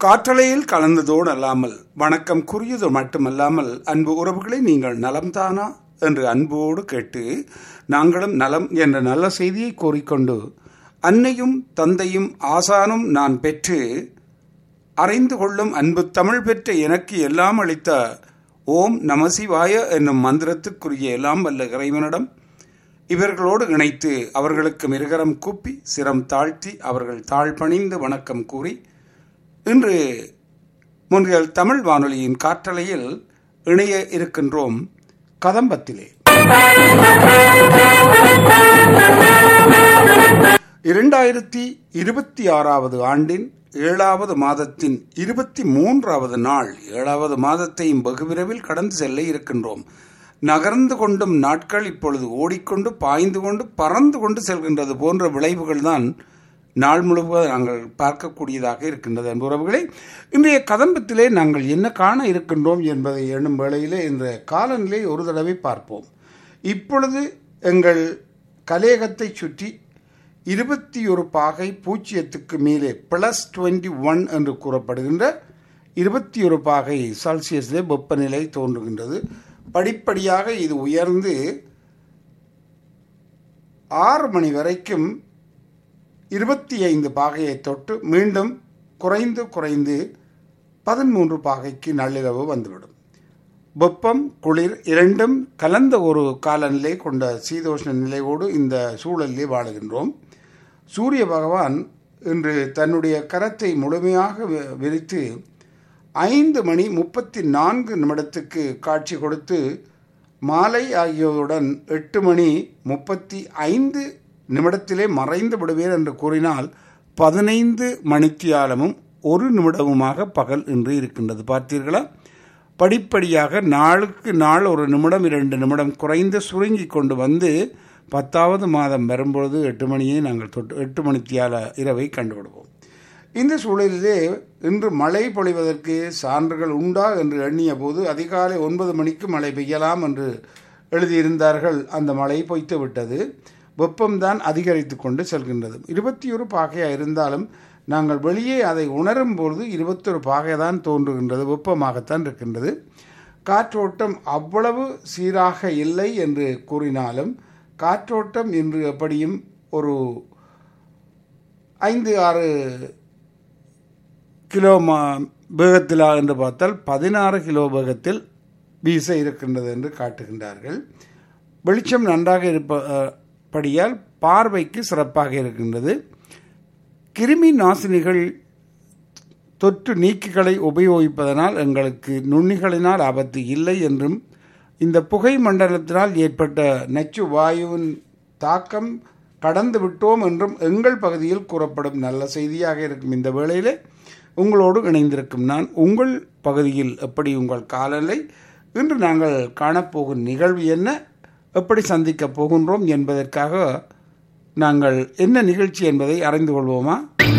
காற்றலையில் கலந்ததோடு அல்லாமல் வணக்கம் குறியது மட்டுமல்லாமல் அன்பு உறவுகளை நீங்கள் நலம்தானா என்று அன்போடு கேட்டு நாங்களும் நலம் என்ற நல்ல செய்தியை கோரிக்கொண்டு அன்னையும் தந்தையும் ஆசானும் நான் பெற்று அறிந்து கொள்ளும் அன்பு தமிழ் பெற்ற எனக்கு எல்லாம் அளித்த ஓம் நமசிவாய என்னும் மந்திரத்துக்குரிய எல்லாம் வல்ல இறைவனிடம் இவர்களோடு இணைத்து அவர்களுக்கு மிருகரம் கூப்பி சிரம் தாழ்த்தி அவர்கள் தாழ் பணிந்து வணக்கம் கூறி இன்று முன்கள் தமிழ் வானொலியின் காற்றலையில் இணைய இருக்கின்றோம் கதம்பத்திலே இரண்டாயிரத்தி இருபத்தி ஆறாவது ஆண்டின் ஏழாவது மாதத்தின் இருபத்தி மூன்றாவது நாள் ஏழாவது மாதத்தையும் வெகு விரைவில் கடந்து செல்ல இருக்கின்றோம் நகர்ந்து கொண்டும் நாட்கள் இப்பொழுது ஓடிக்கொண்டு பாய்ந்து கொண்டு பறந்து கொண்டு செல்கின்றது போன்ற விளைவுகள் தான் நாள் முழுவதும் நாங்கள் பார்க்கக்கூடியதாக இருக்கின்றது என்பவர்களே இன்றைய கதம்பத்திலே நாங்கள் என்ன காண இருக்கின்றோம் என்பதை எண்ணும் வேளையிலே இந்த காலநிலை ஒரு தடவை பார்ப்போம் இப்பொழுது எங்கள் கலேகத்தை சுற்றி இருபத்தி ஒரு பாகை பூஜ்ஜியத்துக்கு மேலே பிளஸ் டுவெண்ட்டி ஒன் என்று கூறப்படுகின்ற இருபத்தி ஒரு பாகை செல்சியஸிலே வெப்பநிலை தோன்றுகின்றது படிப்படியாக இது உயர்ந்து ஆறு மணி வரைக்கும் இருபத்தி ஐந்து பாகையை தொட்டு மீண்டும் குறைந்து குறைந்து பதிமூன்று பாகைக்கு நள்ளிரவு வந்துவிடும் வெப்பம் குளிர் இரண்டும் கலந்த ஒரு காலநிலை கொண்ட சீதோஷ்ண நிலையோடு இந்த சூழலிலே வாழுகின்றோம் சூரிய பகவான் இன்று தன்னுடைய கரத்தை முழுமையாக விரித்து ஐந்து மணி முப்பத்தி நான்கு நிமிடத்துக்கு காட்சி கொடுத்து மாலை ஆகியவுடன் எட்டு மணி முப்பத்தி ஐந்து நிமிடத்திலே மறைந்து விடுவேன் என்று கூறினால் பதினைந்து மணித்தியாலமும் ஒரு நிமிடமுமாக பகல் இன்று இருக்கின்றது பார்த்தீர்களா படிப்படியாக நாளுக்கு நாள் ஒரு நிமிடம் இரண்டு நிமிடம் குறைந்து சுருங்கி கொண்டு வந்து பத்தாவது மாதம் வரும்பொழுது எட்டு மணியை நாங்கள் தொட்டு எட்டு மணித்தியால இரவை கண்டுவிடுவோம் இந்த சூழலிலே இன்று மழை பொழிவதற்கு சான்றுகள் உண்டா என்று எண்ணிய போது அதிகாலை ஒன்பது மணிக்கு மழை பெய்யலாம் என்று எழுதியிருந்தார்கள் அந்த மழை பொய்த்து விட்டது வெப்பம்தான் அதிகரித்து கொண்டு செல்கின்றது இருபத்தி ஒரு பாகையாக இருந்தாலும் நாங்கள் வெளியே அதை உணரும் பொழுது இருபத்தொரு பாகை தான் தோன்றுகின்றது வெப்பமாகத்தான் இருக்கின்றது காற்றோட்டம் அவ்வளவு சீராக இல்லை என்று கூறினாலும் காற்றோட்டம் இன்று எப்படியும் ஒரு ஐந்து ஆறு கிலோ மா வேகத்தில் என்று பார்த்தால் பதினாறு கிலோ வேகத்தில் வீச இருக்கின்றது என்று காட்டுகின்றார்கள் வெளிச்சம் நன்றாக இருப்பபடியால் பார்வைக்கு சிறப்பாக இருக்கின்றது கிருமி நாசினிகள் தொற்று நீக்கிகளை உபயோகிப்பதனால் எங்களுக்கு நுண்ணிகளினால் ஆபத்து இல்லை என்றும் இந்த புகை மண்டலத்தினால் ஏற்பட்ட நச்சு வாயுவின் தாக்கம் கடந்து விட்டோம் என்றும் எங்கள் பகுதியில் கூறப்படும் நல்ல செய்தியாக இருக்கும் இந்த வேளையிலே உங்களோடு இணைந்திருக்கும் நான் உங்கள் பகுதியில் எப்படி உங்கள் காலநிலை இன்று நாங்கள் காணப்போகும் நிகழ்வு என்ன எப்படி சந்திக்கப் போகின்றோம் என்பதற்காக நாங்கள் என்ன நிகழ்ச்சி என்பதை அறிந்து கொள்வோமா